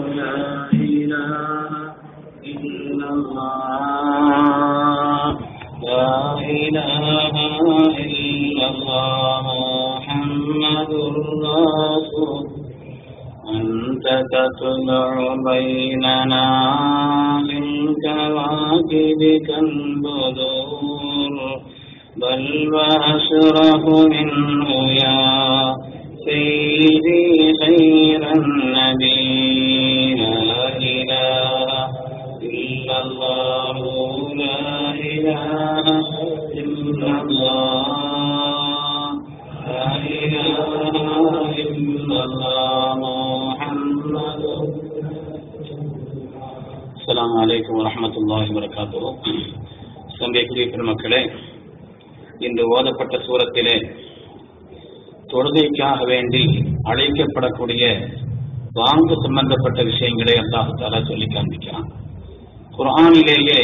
لا إله إلا الله لا إله إلا الله محمد رسول أنت تطلع بيننا من كواكب كالبدور بل وأشرف منه يا سيدي خير النبي لا إله إلا الله لا إله إلا الله لا إله إلا الله محمد السلام عليكم ورحمة الله وبركاته சங்கைக்குரிய பெருமக்களே இன்று ஓதப்பட்ட சூரத்திலே தொழுகைக்காக வேண்டி அழைக்கப்படக்கூடிய வாங்கு சம்பந்தப்பட்ட விஷயங்களை அல்லாஹு தாலா சொல்லி காண்பிக்கிறான் குர்ஆனிலேயே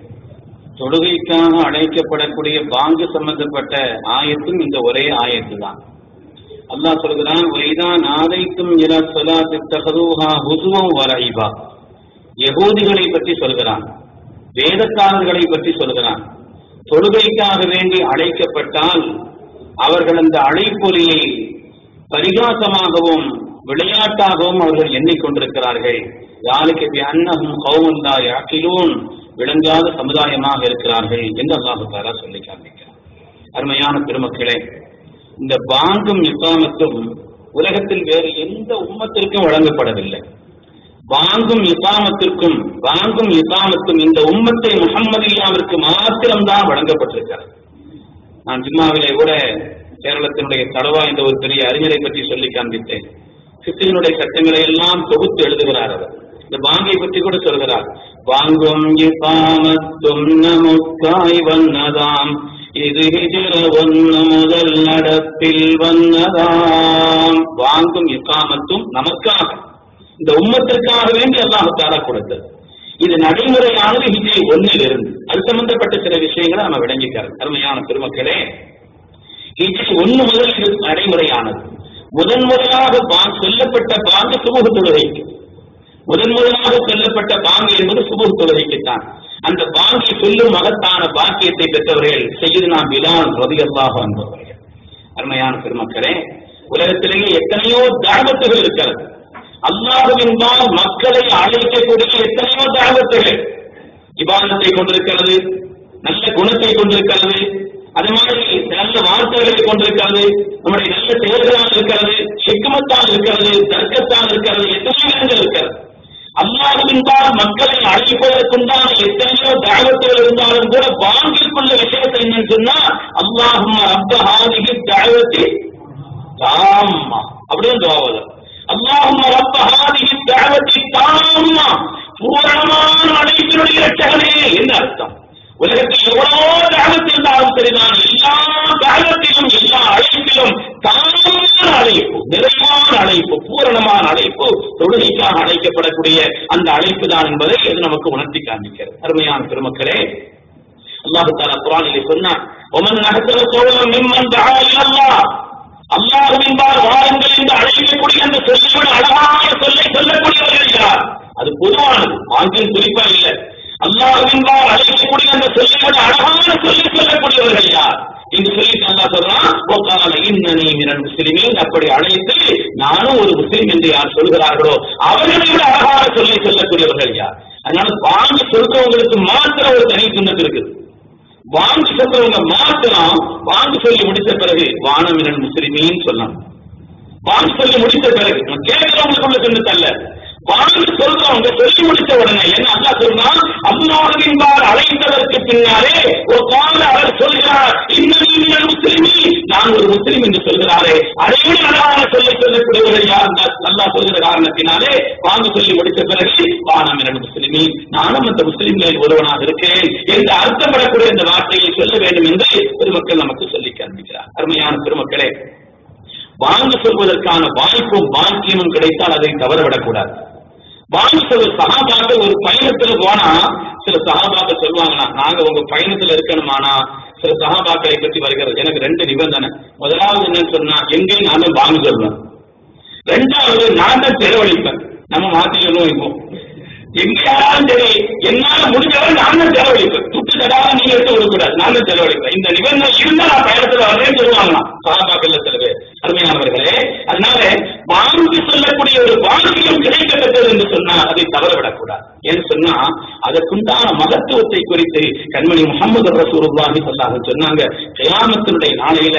தொழுகைக்காக அழைக்கப்படக்கூடிய பாங்கு சம்பந்தப்பட்ட ஆயத்தும் இந்த ஒரே ஆயத்து தான் அல்லாஹ் சொல்கிறான் வைதான் ஆதைத்தும் இல சொலாத்து தகதூஹா ஹுசுவம் வரைபா யகூதிகளை பற்றி சொல்கிறான் வேதக்காரர்களை பற்றி சொல்கிறான் தொழுகைக்காக வேண்டி அழைக்கப்பட்டால் அவர்கள் அந்த அழைப்பொலியை பரிகாசமாகவும் விளையாட்டாகவும் அவர்கள் எண்ணிக்கொண்டிருக்கிறார்கள் யாருக்கு அன்னகும் கௌமந்தா யாக்கிலூன் விளங்காத சமுதாயமாக இருக்கிறார்கள் என்று அல்லாஹு தாலா சொல்லி காண்பிக்கிறார் அருமையான பெருமக்களே இந்த பாங்கும் இஸ்லாமத்தும் உலகத்தில் வேறு எந்த உம்மத்திற்கும் வழங்கப்படவில்லை வாங்கும் இசாமத்திற்கும் வாங்கும் இசாமத்தும் இந்த உம்மத்தை முகம்மதியாவிற்கு மாத்திரம்தான் வழங்கப்பட்டிருக்கிறது நான் ஜிம்மாவிலே கூட கேரளத்தினுடைய தடவா என்ற ஒரு பெரிய அறிஞரை பற்றி சொல்லி காண்பித்தேன் சித்தினுடைய சட்டங்களை எல்லாம் தொகுத்து எழுதுகிறார் அவர் இந்த பாங்கை பற்றி கூட சொல்கிறார் வாங்கும் இசாமத்தும் நமக்காய் வந்ததாம் இது ஹிஜர ஒன்னு முதல் நடப்பில் வந்ததாம் வாங்கும் இசாமத்தும் நமக்காக இந்த உம்மத்திற்காக வேண்டி அல்லாஹு தாரா கொடுத்தது இது நடைமுறையானது ஹிஜ்ரி ஒன்னில் இருந்து அது சம்பந்தப்பட்ட சில விஷயங்களை நம்ம விளங்கிக்கிறது அருமையான பெருமக்களே ஹிஜ்ரி ஒன்னு முதல் இது நடைமுறையானது முதன் முதலாக பாங் சொல்லப்பட்ட பாங்கு சுமூக தொழுகைக்கு முதன் முதலாக சொல்லப்பட்ட பாங்கு என்பது சுமூக தொழுகைக்குத்தான் அந்த பாங்கை சொல்லும் மகத்தான பாக்கியத்தை பெற்றவர்கள் செய்து நாம் பிலால் ரதியல்லாக வந்தவர்கள் அருமையான பெருமக்களே உலகத்திலேயே எத்தனையோ தாபத்துகள் இருக்கிறது அல்லாஹுவின்பால் மக்களை அழைக்கக்கூடிய எத்தனையோ தாகத்துகள் இபாதத்தை கொண்டிருக்கிறது நல்ல குணத்தை கொண்டிருக்கிறது அது மாதிரி நல்ல வார்த்தைகளை கொண்டிருக்கிறது நம்முடைய நல்ல செயல்களால் இருக்கிறது ஹிக்மத்தால் இருக்கிறது தர்க்கத்தால் இருக்கிறது எத்தனையோ இடங்கள் இருக்கிறது அல்லாஹுவின்பால் மக்களை அழைப்பதற்குண்டான எத்தனையோ தாகத்துகள் இருந்தாலும் கூட வாங்கிக்கொள்ள விஷயத்தை என்னன்னு சொன்னா அல்லாஹும் ரப்ப ஹாதிகி தாகத்தை தாமா அப்படின்னு துவாவதம் اللهم رب هذه الدعوة التامة பூரணமான அழைப்பினுடைய ரட்சகனே என்று அர்த்தம் உலகத்தில் எவ்வளவோ தாகத்தில் இருந்தாலும் சரிதான் எல்லா தாகத்திலும் எல்லா அழைப்பிலும் தாமான அழைப்பு நிறைவான அழைப்பு பூரணமான அழைப்பு தொழுகைக்காக அழைக்கப்படக்கூடிய அந்த அழைப்பு தான் என்பதை இது நமக்கு உணர்த்தி காண்பிக்கிறது அருமையான பெருமக்களே அல்லாஹு தாலா குரானிலே சொன்னான் ஒமன் நகத்துல சோழம் மிம்மன் தகா இல்லல்லா அல்லாஹுவின்பால் வாருங்கள் என்று அழைக்கக்கூடிய அந்த சொல்லிவிட அழகான சொல்லை சொல்லக்கூடியவர்கள் யார் அது பொதுவானது ஆங்கிலம் குறிப்பா இல்லை அல்லாஹுவின்பால் அழைக்கக்கூடிய அந்த சொல்லிவிட அழகான சொல்லி சொல்லக்கூடியவர்கள் யார் என்று சொல்லி அல்லா சொல்றான் ஒக்கால இன்னனி மிரன் முஸ்லிமின் அப்படி அழைத்து நானும் ஒரு முஸ்லிம் என்று யார் சொல்கிறார்களோ அவர்களை விட அழகான சொல்லை சொல்லக்கூடியவர்கள் யார் அதனால வாங்கி சொல்றவங்களுக்கு மாத்திரம் ஒரு தனி சுண்ணத்து இருக்குது வாங்கி சொல்றவங்க மாத்திரம் வாங்கி சொல்லி முடித்த பிறகு வானமிரன் முஸ்லிமின்னு சொல்லலாம் வாங்கி சொல்லி முடித்த பிறகு கேட்கிறவங்களுக்குள்ள சொன்னது அல்ல வாங்கி சொல்றவங்க சொல்லி முடித்த உடனே என்ன அல்லா சொன்னா அல்லாஹின்பால் அழைத்ததற்கு பின்னாலே ஒரு கால அவர் சொல்கிறார் இன்னும் முஸ்லிமி நான் ஒரு முஸ்லிம் என்று சொல்கிறாரே அதை விட அழகான சொல்லை சொல்லக்கூடியவர்கள் யார் நல்லா சொல்கிற காரணத்தினாலே வாங்கி சொல்லி முடித்த பிறகு வானம் என முஸ்லிமி நானும் அந்த முஸ்லிம்களில் ஒருவனாக இருக்கிறேன் என்று அர்த்தப்படக்கூடிய இந்த வார்த்தையை சொல்ல வேண்டும் என்று பெருமக்கள் நமக்கு சொல்லி காண்பிக்கிறார் அருமையான பெருமக்களே வாங்க சொல்வதற்கான வாய்ப்பும் பாக்கியமும் கிடைத்தால் அதை தவறவிடக்கூடாது வாங்க சொல்ல சகாபாக்கள் ஒரு பயணத்துல போனா சில சகாபாக்கள் சொல்லுவாங்கன்னா நாங்க உங்க பயணத்துல இருக்கணுமானா சில சகாபாக்களை பற்றி வருகிறது எனக்கு ரெண்டு நிபந்தனை முதலாவது என்னன்னு சொன்னா எங்கேயும் நான் தான் வாங்க சொல்லுவேன் ரெண்டாவது நான் தான் செலவழிப்பேன் நம்ம மாத்திக்கணும் இப்போ எங்கேயாலும் சரி என்னால முடிஞ்சவரை நான் தான் செலவழிப்பேன் துட்டு தடாத நீங்க எடுத்து கொடுக்கூடாது நான் தான் செலவழிப்பேன் இந்த நிபந்தனை இருந்தா நான் பயணத்துல வரேன்னு சொல்லுவாங்களாம் சகாபாக்கள்ல சில பேர் அருமையானவர்களே அதனால வாங்கி சொல்லக்கூடிய ஒரு பாக்கியம் கிடைக்கப்பட்டது என்று சொன்னா அதை தவறவிடக்கூடாது ஏன்னு சொன்னா அதற்குண்டான மகத்துவத்தை குறித்து கண்மணி முகமது ரசூலுல்லாஹி ஸல்லல்லாஹு சொன்னாங்க கியாமத்தினுடைய நாளையில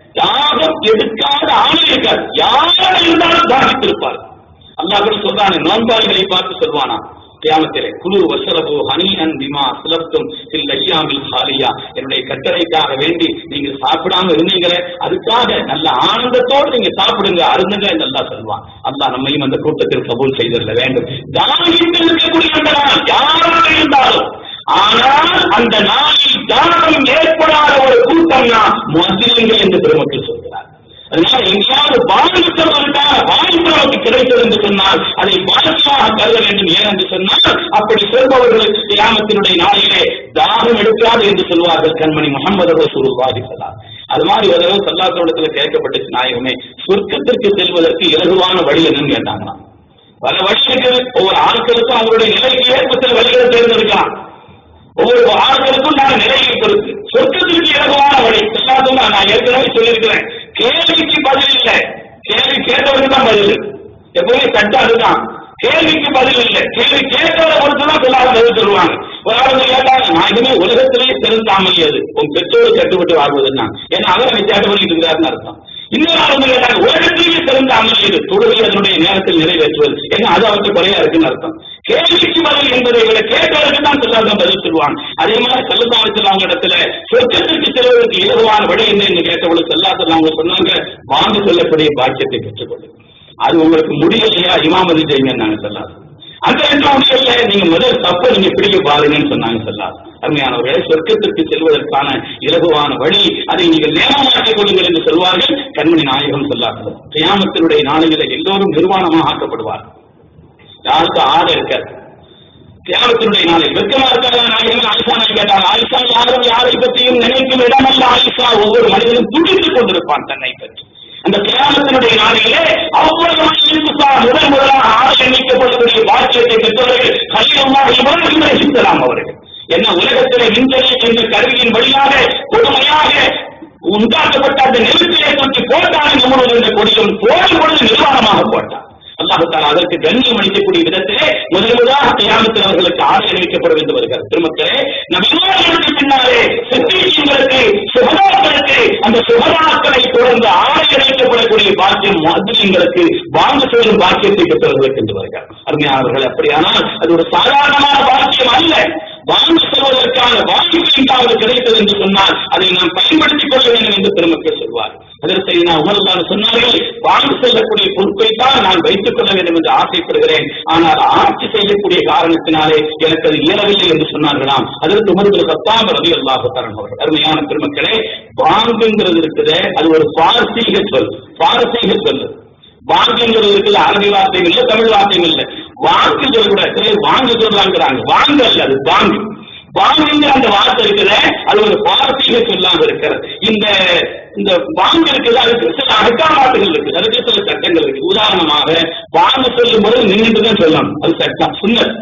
தாகம் எடுக்காத ஆள் இருக்காது யாரும் இருந்தாலும் தாகித்திருப்பார் அல்லாஹ் கூட சொல்றானே நோன்பாளிகளை பார்த்து சொல்வானா கியாமத்திலே குழு வசரபு ஹனியன் பிமா சுலப்தும் சில் ஐயாமில் ஹாலியா என்னுடைய கட்டளைக்காக வேண்டி நீங்க சாப்பிடாம இருந்தீங்களே அதுக்காக நல்ல ஆனந்தத்தோடு நீங்க சாப்பிடுங்க அருந்துங்க என்று அல்லாஹ் சொல்வான் அல்லாஹ் நம்மையும் அந்த கூட்டத்தில் கபூல் செய்திருக்க வேண்டும் தாகித்து இருக்கக்கூடிய அந்த நாள் யாராக இருந்தாலும் ஆனால் அந்த நாளில் தானம் ஏற்படாத ஒரு கூட்டம் தான் முஸ்லிம்கள் என்று பெருமக்கள் சொல்கிறார் அதனால எங்கேயாவது பாதித்தவர்களுக்காக வாய்ப்பு நமக்கு கிடைத்தது என்று சொன்னால் அதை பாதிப்பாக கருத வேண்டும் ஏன் என்று சொன்னால் அப்படி சொல்பவர்களுக்கு கியாமத்தினுடைய நாளிலே தாகம் எடுக்காது என்று சொல்வார்கள் கண்மணி முகமது ரசூலுல்லாஹி ஸல்லல்லாஹு அது மாதிரி ஒரு தடவை சல்லாத்தோடத்துல கேட்கப்பட்டுச்சு நாயகமே சொர்க்கத்திற்கு செல்வதற்கு இலகுவான வழி என்னன்னு கேட்டாங்களாம் பல வழி இருக்குது ஒவ்வொரு ஆட்களுக்கும் அவருடைய நிலைக்கு ஏற்ப சில வழிகளை தேர்ந்தெடுக்கலாம் ஒவ்வொரு ஆட்களுக்கும் நான் நிலையை பொறுத்து சொர்க்கத்திற்கு இலகுவான வழி எல்லாத்துக்கும் நான் ஏற்கனவே சொல்லியிருக்கிறேன் கேள்விக்கு பதில் இல்லை கேள்வி கேட்டவருக்கு தான் பதில் எப்பவுமே சட்டம் அதுதான் கேள்விக்கு பதில் இல்லை கேள்வி கேட்டவரை பொறுத்து தான் எல்லாரும் பதில் சொல்லுவாங்க ஒரு ஆள் வந்து கேட்டாங்க நான் இனிமே உலகத்திலேயே சிறந்தாமல் அது உன் பெற்றோர் கட்டுப்பட்டு வாழ்வதுன்னா ஏன்னா அவர் என்னை சேட்டை பண்ணிட்டு இருக்கிறாருன்னு அர்த்தம் இன்னொரு ஆள் வந்து கேட்டாங்க உலகத்திலேயே சிறந்த அமல் இது தொழுகை அதனுடைய நேரத்தில் நிறைவேற்றுவது ஏன்னா அது அவருக்கு குறையா இருக்குன்னு அர்த்தம் கேள்விக்கு பதில் என்பதை விட கேட்டவருக்கு தான் சொல்லாதான் பதில் சொல்லுவாங்க அதே மாதிரி செல்லதாமத்தில் அவங்க இடத்துல சொர்க்கத்திற்கு செல்வதற்கு இலகுவான வழி என்ன என்று கேட்டவங்களுக்கு செல்லாத்தில் அவங்க சொன்னாங்க வாங்க சொல்லக்கூடிய பாக்கியத்தை பெற்றுக்கொள்ளுங்க அது உங்களுக்கு முடியலையா இமாமதி செய்யுங்க நாங்க சொல்லாது அந்த ரெண்டு முடியல நீங்க முதல் தப்ப நீங்க பிடிக்க பாருங்கன்னு சொன்னாங்க சொல்லாது அருமையானவர்களே சொர்க்கத்திற்கு செல்வதற்கான இலகுவான வழி அதை நீங்கள் நேரமாக்கிக் கொள்ளுங்கள் என்று சொல்வார்கள் கண்மணி நாயகம் சொல்லார்கள் கியாமத்தினுடைய நாளையில எல்லோரும் நிர்வாணமாக ஆக்கப்படுவார் யாருக்கும் ஆட இருக்காது தியாகத்தினுடைய நாளில் வெட்கமா இருக்காங்க நாயகன் ஆயிஷா நான் கேட்டாங்க ஆயிஷா யாரும் யாரை பற்றியும் நினைக்கும் இடமல்ல ஆயிஷா ஒவ்வொரு மனிதனும் துடித்துக் கொண்டிருப்பான் தன்னை பற்றி அந்த தியாகத்தினுடைய நாளிலே அவ்வளவு இயேசுசா முதல் முதலாக ஆடை எண்ணிக்கப்படக்கூடிய பாக்கியத்தை பெற்றவர்கள் கலியமாக இவர்கள் ரசிக்கலாம் அவர்கள் என்ன உலகத்திலே விண்வெளி என்ற கருவியின் வழியாக கொடுமையாக உண்டாக்கப்பட்ட அந்த நெருப்பிலே தூக்கி போட்டான் நம்முடைய இந்த கொடியும் போடும் பொழுது நிர்வாணமாக போட்டான் அல்லாஹால அதற்கு கண்ணியம் அளிக்கக்கூடிய விதத்திலே முதல் முதலாக தியாகத்தில் அவர்களுக்கு ஆடை அணிவிக்கப்படும் என்று வருகிறது திருமக்களே நபிமார்களுக்கு பின்னாலே சித்தீங்களுக்கு சுகதாக்களுக்கு அந்த சுகதாக்களை தொடர்ந்து ஆடை அணிவிக்கப்படக்கூடிய பாக்கியம் முஸ்லிம்களுக்கு வாங்க செல்லும் பாக்கியத்தை பெற்றவர்களுக்கு என்று வருகிறார் அருமையானவர்கள் அப்படியானால் அது ஒரு சாதாரணமான பாக்கியம் அல்ல வாங்க செல்வதற்கான வாய்ப்பு எங்காவது கிடைத்தது என்று சொன்னால் அதை நாம் பயன்படுத்திக் கொள்ள வேண்டும் என்று பெருமக்கள் சொல்வார் அதற்கு நான் உமர்தான் சொன்னார்கள் வாங்கி செல்லக்கூடிய பொறுப்பை தான் நான் வைத்துக் கொள்ள வேண்டும் என்று ஆசைப்படுகிறேன் ஆனால் ஆட்சி செய்யக்கூடிய காரணத்தினாலே எனக்கு அது இயலவில்லை என்று சொன்னார்களாம் அதற்கு உமர்கள் சத்தாம் ரவி அல்லாஹ் தரன் அவர்கள் அருமையான பெருமக்களே வாங்குங்கிறது இருக்குது அது ஒரு பாரசீக சொல் பாரசீக சொல் வாங்குங்கிறது இருக்குது அரபி வார்த்தையும் இல்லை தமிழ் வார்த்தையும் இல்லை வாங்கு சொல்லக்கூடாது வாங்க சொல்றாங்கிறாங்க வாங்க அல்ல அது வாங்கு வாங்குங்கிற அந்த வார்த்தை இருக்குது அது ஒரு பாரசீக சொல்லாக இருக்கிறது இந்த இந்த வாங்க இருக்குது அதுக்கு சில அகக்காமாட்டுகள் இருக்கு அதுக்கு சில சட்டங்கள் இருக்கு உதாரணமாக வாங்க சொல்லும் பொழுது நின்றுட்டு தான் சொல்லணும் அது சட்டம் சுண்ணத்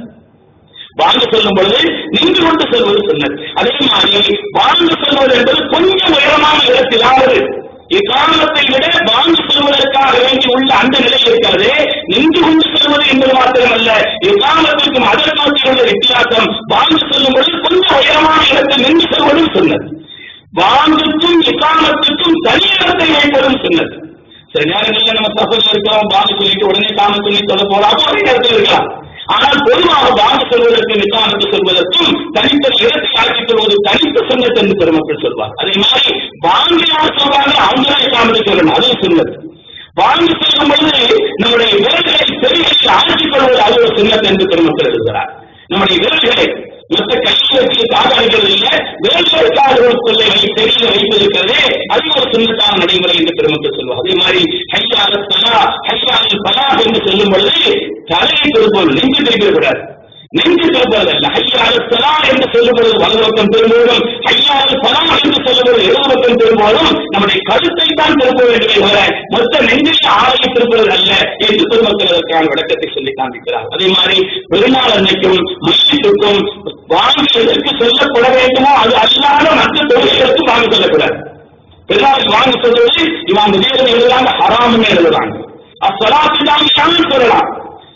வாங்க சொல்லும் பொழுது நின்று கொண்டு செல்வது சொன்னது அதே மாதிரி வாங்க சொல்வது என்பது கொஞ்சம் உயரமான இடத்திலாவது இக்காரணத்தை விட வாங்கி செல்வதற்காக வேண்டி உள்ள அந்த நிலை இருக்கிறது நின்று கொண்டு செல்வது என்பது மாத்திரமல்ல இக்காரணத்திற்கும் அதற்கு நோக்கி உள்ள வித்தியாசம் வாங்கி செல்லும் பொழுது கொஞ்சம் உயரமான இடத்தில் நின்று செல்வதும் சொன்னது வாங்குக்கும் இக்காமத்துக்கும் தனி இடத்தை வைப்பதும் சொன்னது சில நேரங்களில் நம்ம சஃபர்ல இருக்கிறோம் வாங்க சொல்லிட்டு உடனே காம சொல்லி சொல்ல போலாம் ஒரே இடத்துல இருக்கலாம் ஆனால் பொதுவாக வாங்க சொல்வதற்கும் நிசானத்து சொல்வதற்கும் தனித்த இடத்தை ஆக்கிக் கொள்வது தனித்த சொன்னது என்று பெருமக்கள் சொல்வார் அதே மாதிரி வாங்கி யார் சொல்றாங்க அவங்களே காமத்தை சொல்லணும் அதுவும் சொன்னது வாங்கி சொல்லும் பொழுது நம்முடைய விரல்களை பெருகளில் ஆக்கிக் கொள்வது அது ஒரு சுண்ணத் என்று பெருமக்கள் எழுதுகிறார் நம்முடைய விரல்களை மற்ற கையில் வச்சு காதாடுகிறது இல்ல வேலைக்காரர்களுக்குள்ளே தெரிய வைத்திருக்கிறதே அது ஒரு சுண்ணத்தான நடைமுறை என்று பெருமக்கள் சொல்லுவார் அதே மாதிரி ஹையால தலா ஹையால் பலா என்று சொல்லும் பொழுது தலையை திருப்போம் நெஞ்சு திருப்பிடக்கூடாது நெஞ்சு திருப்பதல்ல ஹையால் தலா என்று சொல்லும் பொழுது வலது பக்கம் திரும்புவதும் ஹையால் பலா என்று சொல்லும் பொழுது இடது பக்கம் திரும்புவதும் நம்முடைய கருத்தை தான் திருப்ப வேண்டுமே தவிர மொத்த நெஞ்சில் ஆலையை திருப்புவது அல்ல என்று பெருமக்கள் அதற்கான விளக்கத்தை சொல்லி காண்பிக்கிறார் அதே மாதிரி பெருநாள் அன்னைக்கும் மஸ்ஜிதுக்கும் வாங்கி எதற்கு சொல்லப்பட வேண்டுமோ அது அல்லாத மற்ற தொழில்களுக்கும் வாங்கி சொல்லக்கூடாது பெருநாள் வாங்கி சொல்றது இவன் முதலில் எழுதுறாங்க ஹராம்னு எழுதுறாங்க அஸ்வலாத்து தான் சொல்லலாம்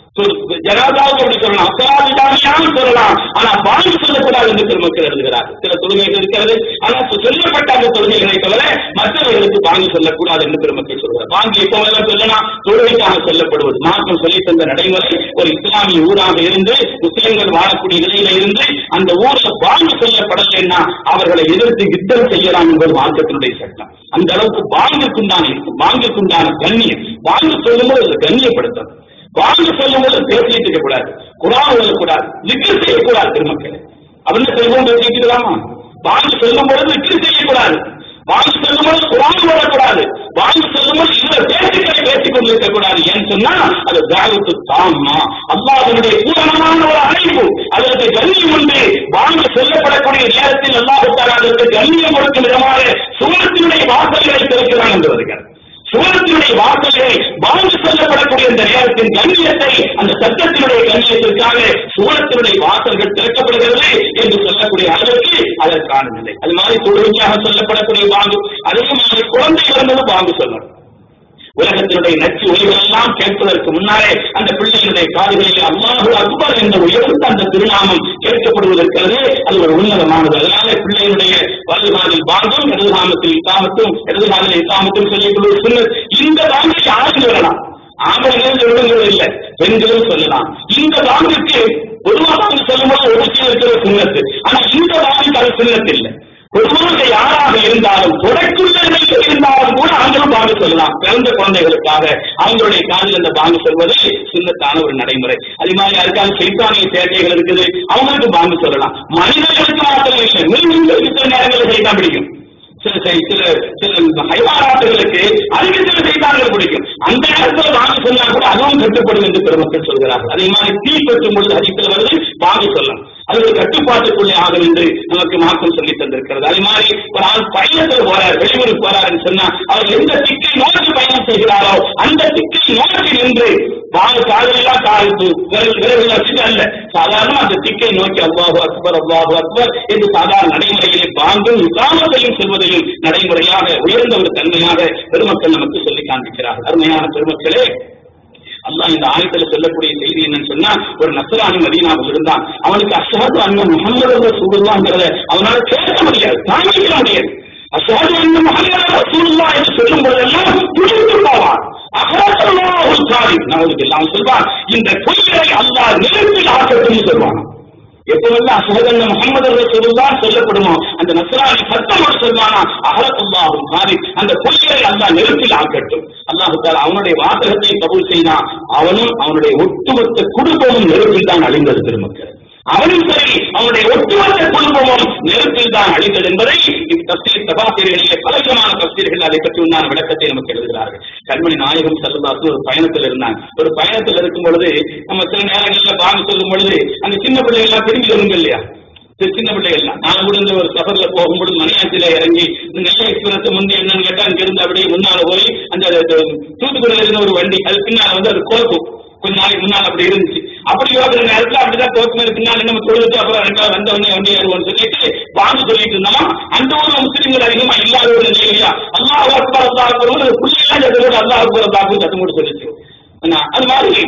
ஜனாதாவுக்கு அப்படி சொல்லலாம் அசலாதிதானியான்னு சொல்லலாம் ஆனா வாங்கி சொல்லக்கூடாது என்று பெருமக்கள் எழுதுகிறார் சில தொழுகைகள் இருக்கிறது ஆனா சொல்லப்பட்ட அந்த தொழுகைகளை தவிர மற்றவர்களுக்கு வாங்கி சொல்லக்கூடாது என்று பெருமக்கள் சொல்கிறார் வாங்கி எப்போதெல்லாம் சொல்லலாம் தொழுகைக்காக சொல்லப்படுவது மார்க்கம் சொல்லி தந்த நடைமுறை ஒரு இஸ்லாமிய ஊராக இருந்து முஸ்லிம்கள் வாழக்கூடிய நிலையில இருந்து அந்த ஊர்ல வாங்கி சொல்லப்படலைன்னா அவர்களை எதிர்த்து யுத்தம் செய்யலாம் என்பது மார்க்கத்தினுடைய சட்டம் அந்த அளவுக்கு வாங்கிற்குண்டான இருக்கும் வாங்கிற்குண்டான கண்ணியம் வாங்கி சொல்லும்போது அதை கண்ணியப்படுத்தணும் வாங்க சொல்லும் போது பேசிட்டு இருக்க கூடாது குரான் சொல்லக்கூடாது லிக்கர் செய்யக்கூடாது திருமக்களை அப்படின்னு செல்வம் பேசிக்கலாமா வாங்க சொல்லும் பொழுது லிக்கர் செய்யக்கூடாது வாங்க சொல்லும் போது குரான் சொல்லக்கூடாது வாங்க சொல்லும் போது இந்த பேச்சுக்களை பேசிக் கொண்டிருக்க கூடாது ஏன்னு சொன்னா அது தாகத்து தாமா அல்லாஹனுடைய பூரணமான ஒரு அழைப்பு அதற்கு கண்ணியம் உண்டு வாங்க சொல்லப்படக்கூடிய நேரத்தில் அல்லாஹுத்தாரா அதற்கு கண்ணியம் கொடுக்கும் விதமாக சுமத்தினுடைய வாசல்களை திறக்கிறான் என்று வருகிறார் சுவனத்தினுடைய வாசல்களை வாழ்ந்து சொல்லப்படக்கூடிய இந்த நேரத்தின் கண்ணியத்தை அந்த சட்டத்தினுடைய கண்ணியத்திற்காக சுவனத்தினுடைய வாசல்கள் திறக்கப்படுகிறது என்று சொல்லக்கூடிய அளவுக்கு அதற்கான நிலை அது மாதிரி தொழுகையாக சொல்லப்படக்கூடிய வாங்கு அதே மாதிரி குழந்தை இறந்ததும் வாங்கு சொல்லணும் உலகத்தினுடைய நச்சு ஒளிகள் எல்லாம் கேட்பதற்கு முன்னாலே அந்த பிள்ளைகளுடைய காதுகளில் அல்லாஹு அக்பர் என்ற உயர்ந்த அந்த திருநாமம் கேட்கப்படுவதற்கிறது அது ஒரு உன்னதமானது அதனால பிள்ளைகளுடைய வலதுகாலில் பாங்கும் இடதுகாமத்தில் இக்காமத்தும் இடதுகாலில் இக்காமத்தும் சொல்லிக் கொள்வது சுன்னத் இந்த பாங்கை யாரும் சொல்லலாம் ஆம்பளைகள் சொல்லுங்கிறது இல்லை பெண்களும் சொல்லலாம் இந்த பாங்குக்கு பொதுவாக அவங்க சொல்லும்போது ஒதுக்கி இருக்கிற சுண்ணத்து ஆனா இந்த பாங்குக்கு அது சுண்ணத்து இல்லை பொதுவாக யாராக இருந்தாலும் தொடக்குள்ள நிலையில் இருந்தாலும் கூட அவங்களும் பாங்கு சொல்லலாம் பிறந்த குழந்தைகளுக்காக அவங்களுடைய காதில் அந்த பாங்கு சொல்வது சின்னத்தான ஒரு நடைமுறை அதே மாதிரி யாருக்காவது சைத்தானிய சேட்டைகள் இருக்குது அவங்களுக்கு பாங்கு சொல்லலாம் மனிதர்களுக்கு மாத்திரம் இல்லை மிருகங்களுக்கு சில நேரங்களில் சைத்தான் பிடிக்கும் சில சில சில சில ஹைவாராட்டுகளுக்கு அதுக்கு சில செய்தார்கள் பிடிக்கும் அந்த நேரத்தில் வாங்கி சொன்னா கூட அதுவும் கட்டுப்படும் என்று பெருமக்கள் சொல்கிறார்கள் அதே மாதிரி தீ பெற்றும் பொழுது அதிகத்தில் வருது வாங்கி சொல்லலாம் அது ஒரு கட்டுப்பாட்டுக்குள்ளே ஆகும் என்று நமக்கு மாற்றம் சொல்லி தந்திருக்கிறது அதே மாதிரி ஒரு ஆள் பயணத்தில் போறார் வெளியூருக்கு போறாருன்னு சொன்னா அவர் எந்த திக்கை நோக்கி பயணம் செய்கிறாரோ அந்த திக்கை நோக்கி நின்று வாங்க காதலெல்லாம் காது விரல் விரல் வச்சுட்டு அல்ல சாதாரண அந்த திக்கை நோக்கி அல்லாஹு அக்பர் அல்லாஹு அக்பர் என்று சாதாரண நடைமுறையிலே வாங்கும் இஸ்லாமத்தையும் செல்வதையும் நடைமுறையாக உயர்ந்த ஒரு தன்மையாக பெருமக்கள் நமக்கு சொல்லி காண்பிக்கிறார்கள் அருமையான பெருமக்களே அல்லாஹ் இந்த ஆயத்துல சொல்லக்கூடிய செய்தி என்னன்னு சொன்னா ஒரு நசராணி மதீனாவில் இருந்தான் அவனுக்கு அஷாது அண்ணன் முகமது ரசூலுல்லாங்கிறத அவனால கேட்க முடியாது தாங்கிக்க முடியாது அஷாது அண்ணன் முகமது ரசூலுல்லா என்று சொல்லும் போதெல்லாம் துடித்து போவான் அகரத்தல்லாஹுல் காரி நமக்கு எல்லாம் சொல்வான் இந்த பொய்களை அல்லாஹ் நெருப்பில் ஆக்கட்டும் சொல்வான் எப்பவெல்லாம் அசகல்ல முகமது ரசூலுல்லாஹ் சொல்லப்படுமோ அந்த நஸ்ரானி சத்தமோடு சொல்வானா அகலத்துல்லாஹும் காரி அந்த பொய்களை அல்லாஹ் நெருப்பில் ஆக்கட்டும் அல்லாஹு தாலா அவனுடைய வாசகத்தை கபூல் செய்தான் அவனும் அவனுடைய ஒட்டுமொத்த குடும்பமும் நெருப்பில் தான் அழிந்தது பெருமக்கள் அவனும் சரி அவனுடைய ஒட்டுமொத்த குடும்பமும் நெருப்பில் தான் அழிந்தது என்பதை தப்சீர் தபாசிரியர்களிலே பலவிதமான தப்சீர்கள் அதை பற்றி உண்டான விளக்கத்தை நமக்கு எழுதுகிறார்கள் கண்மணி நாயகம் செல்லதாசு ஒரு பயணத்தில் இருந்தாங்க ஒரு பயணத்தில் இருக்கும் பொழுது நம்ம சில நேரங்களில் வாங்க சொல்லும் பொழுது அந்த சின்ன பிள்ளைகள் எல்லாம் திரும்பி வருங்க இல்லையா இந்த சின்ன பிள்ளைகள்லாம் நான் கூட இந்த ஒரு சஃபர்ல போகும்போது மணியாச்சில இறங்கி இந்த நெல்லை எக்ஸ்பிரஸ் முந்தி என்னன்னு கேட்டா அங்க இருந்து அப்படியே முன்னால போய் அந்த தூத்துக்குடியில இருந்த ஒரு வண்டி அது பின்னால வந்து அது கோக்கும் கொஞ்ச நாளைக்கு முன்னால் அப்படி இருந்துச்சு அப்படி யோகிற நேரத்துல அப்படிதான் தோற்று மேல பின்னால நம்ம தொழுது அப்புறம் ரெண்டாவது வந்த உடனே வண்டி ஏறுவோம்னு சொல்லிட்டு வாங்க சொல்லிட்டு இருந்தோம் அந்த ஊர்ல முஸ்லீம்கள் அதிகமா இல்லாத ஒரு நிலையா அல்லாஹ் அக்பர் அல்லாஹ் அக்பர் பிள்ளைலாம் சத்தம் அல்லாஹ் அக்பர் அல்லாஹ் சத்தம் போட்டு சொல்லிச்சு அது மாதிரி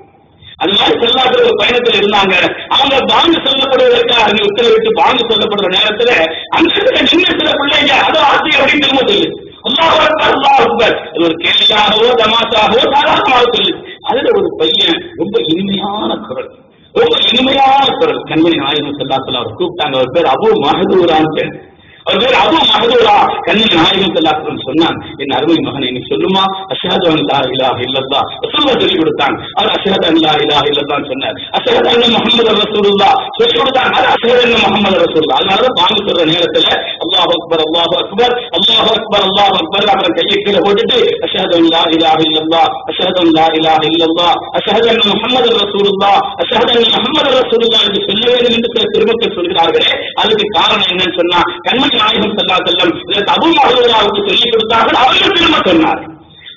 அது மாதிரி செல்லாத ஒரு பயணத்தில் இருந்தாங்க அவங்க பாங்கு சொல்லப்படுவதற்காக அங்கே உத்தரவிட்டு பாங்கு சொல்லப்படுற நேரத்துல அந்த இடத்துல நின்று சில பிள்ளைங்க அதோ ஆசை அப்படின்னு திரும்ப சொல்லு அல்லாஹ் அக்பர் அல்லாஹ் அக்பர் அது ஒரு கேள்வியாகவோ தமாசாகவோ சாதாரணமாக சொல்லு அதுல ஒரு பையன் ரொம்ப இனிமையான குரல் ரொம்ப இனிமையான குரல் கண்மணி நாயகம் செல்லாத்துல அவர் கூப்பிட்டாங்க அவர் பேர் அபு மகதூரான்னு பேர் அவர் பேர் அபு மகதூரா கண்மணி நாயகம் செல்லாத்துடன் சொன்னான் என் அருமை மகனை நீ சொல்லுமா அஷஹது அல்லா இலாஹ இல்லல்லா ரசூலுல்லாஹ் சொல்லி கொடுத்தாங்க அவர் அஷஹது அல்லா இலாஹ இல்லல்லான்னு சொன்னார் அஷஹது அன்ன முஹம்மது ரசூலுல்லாஹ் சொல்லி கொடுத்தாங்க அது அஷஹது அன்ன முஹம்மது ரசூலுல்லாஹ் அதனால பாங்கு சொல்ற நேரத்துல அல்லாஹ் அக்பர் அல்லாஹ் அக்பர் அல்லாஹ் அக்பர் அல்லாஹ் அக்பர் அப்புறம் கையை கீழே போட்டுட்டு அஷஹது அல்லா இலாஹ இல்லல்லா அஷஹது அல்லா இலாஹ இல்லல்லா அஷஹது அன்ன முஹம்மது ரசூலுல்லாஹ் அஷஹது அன்ன முஹம்மது ரசூலுல்லாஹ் என்று சொல்ல வேண்டும் என்று சில பெருமக்கள் சொல்கிறார்களே அதுக்கு காரணம் என்னன்னு சொன்னா கண்மணி நாயகம் செல்லா செல்லம் இதற்கு அபு மகதூராவுக்கு சொல்லிக் கொடுத்தார்கள் அவர்கள் திரும்ப சொன்னார்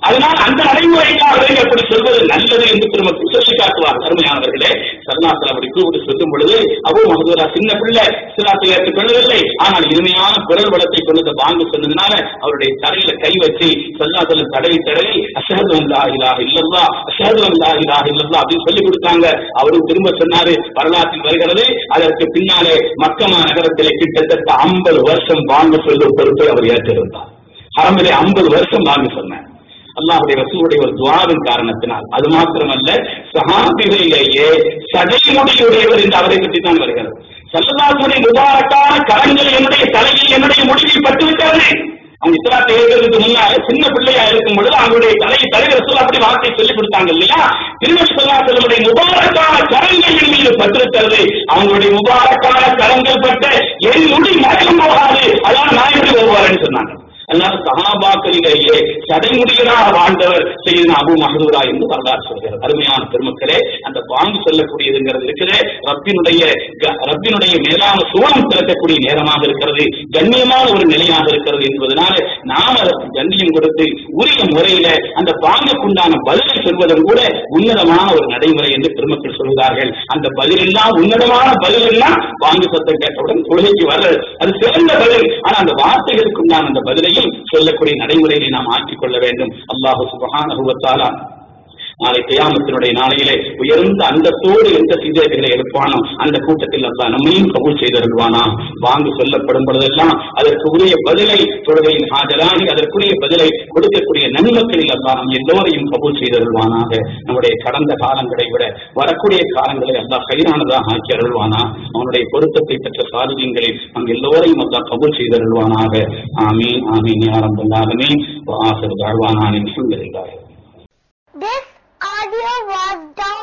அதனால் அந்த நடைமுறைக்காக அப்படி சொல்வது நல்லது என்று திருமணம் சொல்லி காட்டுவார் அருமையானவர்களே சரணாசல் அப்படி கூப்பிட்டு சொல்லும் பொழுது அபு மகதூரா சின்ன பிள்ளை சிலாத்தை ஏற்றுக்கொள்ளவில்லை ஆனால் இனிமையான குரல் வளத்தை கொண்டு வாங்க சொன்னதுனால அவருடைய தலையில கை வச்சு சல்லாசல தடவி தடவி அஷஹது வந்தா இலாஹ இல்லல்லா அஷஹது வந்தா இலாஹ இல்லல்லா அப்படின்னு சொல்லி கொடுத்தாங்க அவரும் திரும்ப சொன்னாரு வரலாற்றில் வருகிறது அதற்கு பின்னாலே மக்கமா நகரத்திலே கிட்டத்தட்ட ஐம்பது வருஷம் வாங்க சொல்லும் பொறுப்பை அவர் ஏற்றிருந்தார் ஹரமிலே ஐம்பது வருஷம் வாங்க சொன்னார் அல்லாஹுடைய ரசூலுடைய ஒரு துவாவின் காரணத்தினால் அது மாத்திரமல்ல சஹாபிகளிலேயே சடைமுடியுடையவர் என்று அவரை பற்றி தான் வருகிறது சல்லல்லாஹுடைய முபாரக்கான கரங்கள் என்னுடைய தலையில் என்னுடைய முடிவில் பட்டுவிட்டது அவங்க இஸ்லாத்தை ஏற்கிறதுக்கு முன்னால சின்ன பிள்ளையா இருக்கும் பொழுது அவங்களுடைய தலையை தலைவர் ரசூல் அப்படி வார்த்தை சொல்லிக் கொடுத்தாங்க இல்லையா திருமண சொல்லாசலுடைய முபாரக்கான கரங்கள் என் மீது பட்டிருக்கிறது அவங்களுடைய முபாரக்கான கரங்கள் பட்ட என் முடி மறையும் போகாது அதான் நான் எப்படி வருவாருன்னு சொன்னாங்க அதனால சகாபாக்களிலேயே சடைமுடியராக வாழ்ந்தவர் செய்த அபு மஹதூரா என்று வரலாறு சொல்கிறது அருமையான பெருமக்களே அந்த பாங்கு சொல்லக்கூடியதுங்கிறது இருக்கிறது ரப்பினுடைய க- ரப்பினுடைய மேலான சோழம் திறக்கக்கூடிய நேரமாக இருக்கிறது கண்ணியமான ஒரு நிலையாக இருக்கிறது என்பதனால நாம் அதற்கு கண்ணியம் கொடுத்து உரிய முறையில அந்த பாங்குக்குண்டான பதிலை சொல்வதும் கூட உன்னதமான ஒரு நடைமுறை என்று பெருமக்கள் சொல்கிறார்கள் அந்த பதிலெல்லாம் உன்னதமான பதில் எல்லாம் பாங்கு சத்தம் கேட்டவுடன் தொழுகைக்கு வர்றது அது சிறந்த பதில் ஆனா அந்த வார்த்தைகளுக்கு உண்டான அந்த பதிலையும் சொல்லக்கூடிய நடைமுறையை நாம் ஆக்கிக் கொள்ள வேண்டும் அல்லாஹு சுபஹானஹு வ தஆலா நாளை கியாமத்தினுடைய நாளையிலே உயர்ந்த அந்தத்தோடு எந்த சிந்தனைகளை எழுப்பானோ அந்த கூட்டத்தில் அல்லாஹ் நம்மையும் கபூல் செய்தருள்வானா வாங்கு சொல்லப்படும் பொழுதெல்லாம் அதற்கு உரிய பதிலை தொழுகையில் ஆஜராகி அதற்குரிய பதிலை கொடுக்கக்கூடிய நன்மக்களில் அல்லாஹ் நம் எல்லோரையும் கபூல் செய்தருள்வானாக நம்முடைய கடந்த காலங்களை விட வரக்கூடிய காலங்களை அல்லாஹ் கைரானதாக ஆக்கி அருள்வானா அவனுடைய பொருத்தத்தை பெற்ற சாதியங்களில் நம் எல்லோரையும் அல்லாஹ் கபூல் செய்தருள்வானாக ஆமீன் ஆமீன் யாரம்பல்லாலுமே ஆசிர் தாழ்வானானின் சூழ்நிலைகள் This audio was downloaded